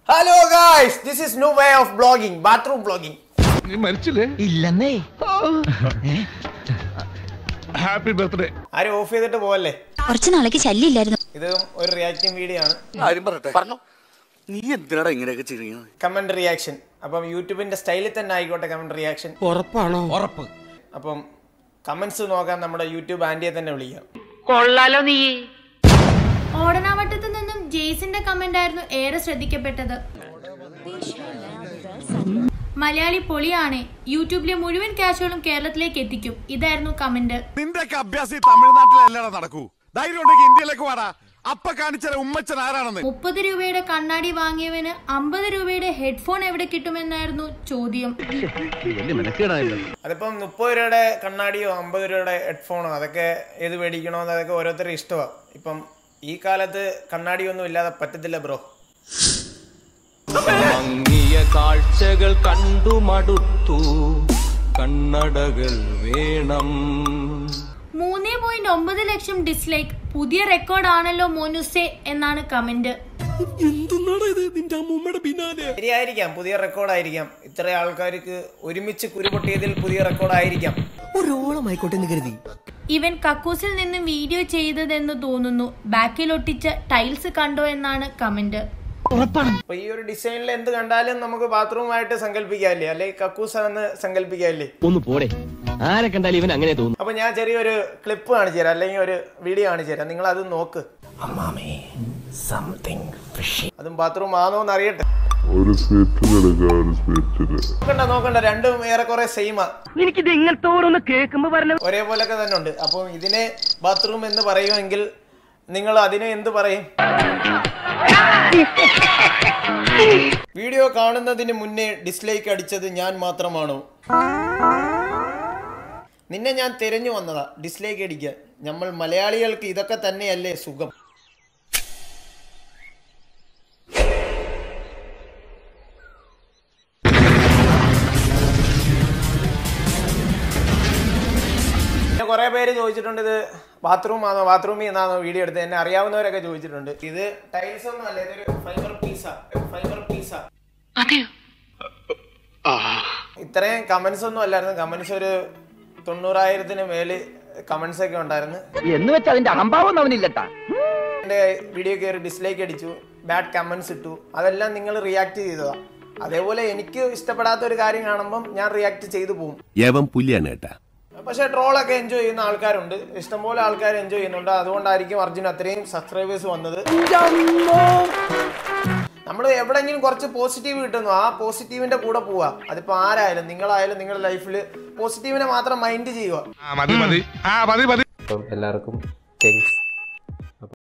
hello guys this is new way of blogging bathroom blogging നീ മരിച്ചില്ലേ ഇല്ലെന്നേ happy birthday ആരും ഓഫ് ചെയ്തിട്ട് പോവല്ലേ കുറച്ചു നാളേക്ക് ശല്യമില്ലായിരുന്നു ഇത് ഒരു റിയാക്ടിംഗ് വീഡിയോ ആണ് കാര്യം പറയട്ടെ പറഞ്ഞു നീ എന്തിനാടാ ഇങ്ങനെയൊക്കെ ചെയ്യുന്നത് കമന്റ് റിയാക്ഷൻ അപ്പം യൂട്യൂബിന്റെ സ്റ്റൈലിൽ തന്നെ ആയിക്കോട്ടെ കമന്റ് റിയാക്ഷൻ ഉറപ്പാണോ ഉറപ്പ് അപ്പം കമന്റ്സ് നോക്കാൻ നമ്മുടെ യൂട്യൂബ് ആന്റിയെ തന്നെ വിളിക്കാം ഓടനാവട്ടത്തു നിന്നും ജെയ്സിന്റെ കമന്റ് ആയിരുന്നു ഏറെ ശ്രദ്ധിക്കപ്പെട്ടത് മലയാളി പൊളിയാണ് യൂട്യൂബിലെ മുഴുവൻ ക്യാഷുകളും കേരളത്തിലേക്ക് എത്തിക്കും ഇതായിരുന്നു കമന്റ് നിന്റെ ഒക്കെ അഭ്യാസം ഈ തമിഴ്നാട്ടിലല്ലടാ നടക്കൂ ധൈര്യം ഉണ്ടെങ്കിൽ ഇന്ത്യയിലേക്ക് വാടാ അപ്പ കാണിച്ച ഉമ്മച്ചൻ ആരാണെന്ന് മുപ്പത് രൂപയുടെ കണ്ണാടി വാങ്ങിയവന് അമ്പത് രൂപയുടെ ഹെഡ്ഫോൺ എവിടെ കിട്ടുമെന്നായിരുന്നു ചോദ്യം അതിപ്പം മുപ്പത് രൂപയുടെ കണ്ണാടിയോ അമ്പത് രൂപയുടെ ഹെഡ്ഫോണോ അതൊക്കെ ഏത് മേടിക്കണമെന്ന് അതൊക്കെ ഓരോരുത്തരുടെ ഇഷ്ടമാണ് ഇപ്പം ഈ കാലത്ത് കണ്ണാടിയൊന്നും ഇല്ലാതെ പറ്റത്തില്ല ബ്രോ ഭംഗിയ കാഴ്ചകൾ കണ്ടു മടുത്തു കണ്ണടകൾ വേണം മൂന്നേ പോയിന്റ് ഒമ്പത് ലക്ഷം ഡിസ്ലൈക്ക് പുതിയ റെക്കോർഡാണല്ലോ മോനുസെ എന്നാണ് കമന്റ് ശരിയായിരിക്കാം പുതിയ റെക്കോർഡായിരിക്കാം ഇത്ര ആൾക്കാർക്ക് ഒരുമിച്ച് കുരുപൊട്ടിയതിൽ പുതിയ റെക്കോർഡായിരിക്കാം ഒരോളമായിക്കോട്ടെ എന്ന് കരുതി ഇവൻ കക്കൂസിൽ നിന്നും വീഡിയോ ചെയ്തതെന്ന് തോന്നുന്നു ബാക്കിൽ ഒട്ടിച്ച ടൈൽസ് കണ്ടോ എന്നാണ് കമന്റ് അപ്പൊ ഈ ഒരു ഡിസൈനിൽ എന്ത് കണ്ടാലും നമുക്ക് ബാത്റൂമായിട്ട് സങ്കല്പിക്കാല്ലേ അല്ലെങ്കിൽ കക്കൂസാന്ന് സങ്കല്പിക്കാല്ലേ ഒന്ന് പോടെ ആരെ കണ്ടാലും ഇവൻ അങ്ങനെ തോന്നും അപ്പൊ ഞാൻ ചെറിയൊരു ക്ലിപ്പ് കാണിച്ചു തരാം അല്ലെങ്കിൽ ഒരു വീഡിയോ കാണിച്ചു തരാം നിങ്ങൾ അത് നോക്ക് അതും ബാത്റൂം ആണോന്ന് അറിയട്ടെ ഒരു സ്പെറ്റ് എടുക്കുക ഒരു സ്പെറ്റില് നോക്കണ്ട നോക്കണ്ട രണ്ടും ഏറെക്കുറെ സെയിമാ എനിക്കിത് ഇങ്ങനത്തെ ഓരോന്ന് കേൾക്കുമ്പോ പറഞ്ഞ ഒരേപോലൊക്കെ തന്നെ ഉണ്ട് അപ്പം ഇതിനെ ബാത്റൂം എന്ന് പറയുമെങ്കിൽ നിങ്ങൾ അതിനെ എന്ത് പറയും വീഡിയോ കാണുന്നതിന് മുന്നേ ഡിസ്ലൈക്ക് അടിച്ചത് ഞാൻ മാത്രമാണോ നിന്നെ ഞാൻ തിരഞ്ഞു വന്നതാ ഡിസ്ലൈക്ക് അടിക്കാൻ നമ്മൾ മലയാളികൾക്ക് ഇതൊക്കെ തന്നെയല്ലേ സുഖം പിന്നെ കുറെ പേര് ചോദിച്ചിട്ടുണ്ട് ഇത് ബാത്റൂം ആണോ ബാത്റൂമിൽ നിന്നാണോ വീഡിയോ എടുത്തത് എന്നെ അറിയാവുന്നവരൊക്കെ ചോദിച്ചിട്ടുണ്ട് ഇത് ടൈൽസ് ഒന്നും അല്ല ഇതൊരു ഫൈബർ പീസാ ഫൈബർ പീസാ ഇത്രയും കമന്റ്സ് ഒന്നും അല്ലായിരുന്നു കമന്റ്സ് ഒരു തൊണ്ണൂറായിരത്തിന് മേല് കമന്റ്സ് ഒക്കെ ഉണ്ടായിരുന്നു എന്ന് വെച്ചാ അതിന്റെ അഹംഭാവം അവനില്ലട്ടാ എന്റെ വീഡിയോ കയറി ഡിസ്ലൈക്ക് അടിച്ചു ബാഡ് കമന്റ്സ് ഇട്ടു അതെല്ലാം നിങ്ങൾ റിയാക്ട് ചെയ്തതാ അതേപോലെ എനിക്ക് ഇഷ്ടപ്പെടാത്ത ഒരു കാര്യം കാണുമ്പം ഞാൻ റിയാക്ട് ചെയ്തു പോകും യവൻ പുലിയാണ് കേട്ടാ പക്ഷെ ട്രോളൊക്കെ എൻജോയ് ചെയ്യുന്ന ആൾക്കാരുണ്ട് ഇഷ്ടംപോലെ ആൾക്കാർ എൻജോയ് ചെയ്യുന്നുണ്ട് അതുകൊണ്ടായിരിക്കും അർജുൻ അത്രയും സബ്സ്ക്രൈബേഴ്സ് വന്നത് നമ്മൾ എവിടെങ്കിലും കുറച്ച് പോസിറ്റീവ് കിട്ടുന്നു ആ പോസിറ്റീവിന്റെ കൂടെ പോവാ അതിപ്പോ ആരായാലും നിങ്ങളായാലും നിങ്ങളുടെ ലൈഫിൽ പോസിറ്റീവിനെ മാത്രം മൈൻഡ് ചെയ്യുക മതി മതി ആ മതി മതി അപ്പം എല്ലാവർക്കും താങ്ക്സ്